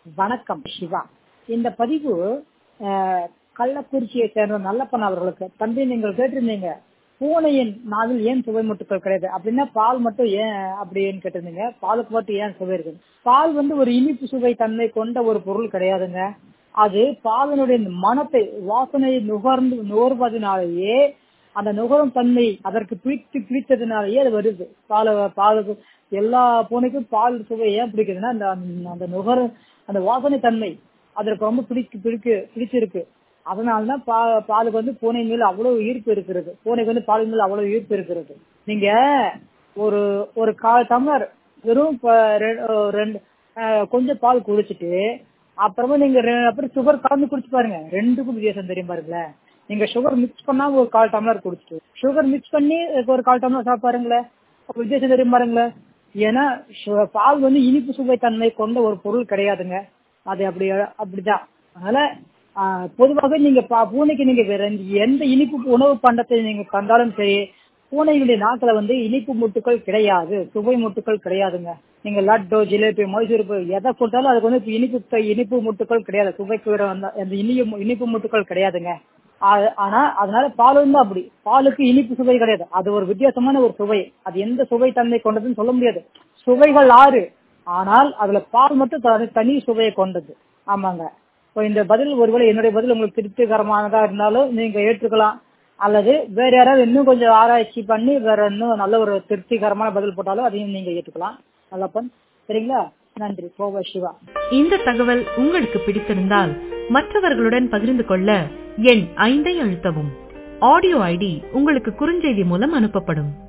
வணக்கம் சிவா இந்த பதிவு அஹ், கள்ளக்குறிச்சியை சேர்ந்த நல்லப்பன் அவர்களுக்கு தம்பி நீங்கள் கேட்டிருந்தீங்க பூனையின் நாவில் ஏன் சுவை முட்டுக்கள் கிடையாது அப்படின்னா பால் மட்டும் ஏன் அப்படின்னு கேட்டிருந்தீங்க பாலுக்கு மட்டும் ஏன் சுவை இருக்கு பால் வந்து ஒரு இனிப்பு சுவை தன்மை கொண்ட ஒரு பொருள் கிடையாதுங்க அது பாலினுடைய மனத்தை வாசனை நுகர்ந்து நுகர்வதனாலேயே அந்த நுகரும் தன்மை அதற்கு பிடித்து பிடித்ததுனாலேயே அது வருது பால பாலுக்கு எல்லா பூனைக்கும் பால் சுவை ஏன் பிடிக்குதுன்னா அந்த அந்த நுகர அந்த வாசனை தன்மை அதற்கு ரொம்ப பிடிக்கு பிடிக்கு பிடிச்சிருக்கு அதனாலதான் பா பாலுக்கு வந்து பூனை மேல அவ்வளவு ஈர்ப்பு இருக்கிறது பூனைக்கு வந்து பால் மேல அவ்வளவு ஈர்ப்பு இருக்கிறது நீங்க ஒரு ஒரு கால் டம்ளர் வெறும் ப- ரெ- ரெண்டு அஹ், கொஞ்சம் பால் குடிச்சிட்டு அப்புறமா நீங்க ரெ- அப்புறம் சுகர் கலந்து குடிச்சு பாருங்க ரெண்டுக்கும் வித்தியாசம் தெரியும் பாருங்களேன் நீங்க சுகர் மிக்ஸ் பண்ணா ஒரு கால் டம்ளர் குடிச்சிட்டு சுகர் மிக்ஸ் பண்ணி ஒரு கால் டம்ளர் சாப்பிட்டு பாருங்களேன் அப்ப வித்தியாசம் தெரியும் பாருங்களேன் ஏன்னா சு- பால் வந்து இனிப்பு சுவை தன்மை கொண்ட ஒரு பொருள் கிடையாதுங்க அது அப்படி அப்படிதான் அதனால ஆஹ், பொதுவாக நீங்க பா- பூனைக்கு நீங்க வேற எந்த- எந்த இனிப்பு உணவு பண்டத்தை நீங்க கண்டாலும் சரி பூனைகளுடைய நாக்குல வந்து இனிப்பு முட்டுக்கள் கிடையாது சுவை முட்டுக்கள் கிடையாதுங்க நீங்க லட்டு ஜிலேபி மைசூர் பாக் எதை கொடுத்தாலும் அதுக்கு வந்து இனிப்பு இனிப்பு முட்டுக்கள் கிடையாது சுவைக்கு வேற அந்த அந்த இனிப்பு இனிப்பு முட்டுக்கள் கிடையாதுங்க ஆ- ஆனா அதனால பால் வந்து அப்படி பாலுக்கு இனிப்பு சுவை கிடையாது அது ஒரு வித்தியாசமான ஒரு சுவை அது எந்த சுவை தன்மை கொண்டதுன்னு சொல்ல முடியாது சுவைகள் ஆறு ஆனால் அதுல பால் மட்டும் த- தனி சுவையை கொண்டது ஆமாங்க இப்போ இந்த பதில் ஒருவேளை என்னுடைய பதில் உங்களுக்கு திருப்திகரமானதா இருந்தாலும் நீங்க ஏற்றுக்கலாம் அல்லது வேற யாராவது இன்னும் கொஞ்சம் ஆராய்ச்சி பண்ணி வேற இன்னும் நல்ல ஒரு திருப்திகரமான பதில் போட்டாலும் அதையும் நீங்க ஏற்றுக்கலாம் நல்லப்பன் சரிங்களா நன்றி கோவா சிவா இந்த தகவல் உங்களுக்கு பிடித்திருந்தால் மற்றவர்களுடன் பகிர்ந்து கொள்ள எண் ஐந்தை அழுத்தவும் ஆடியோ ஐடி உங்களுக்கு குறுஞ்செய்தி மூலம் அனுப்பப்படும்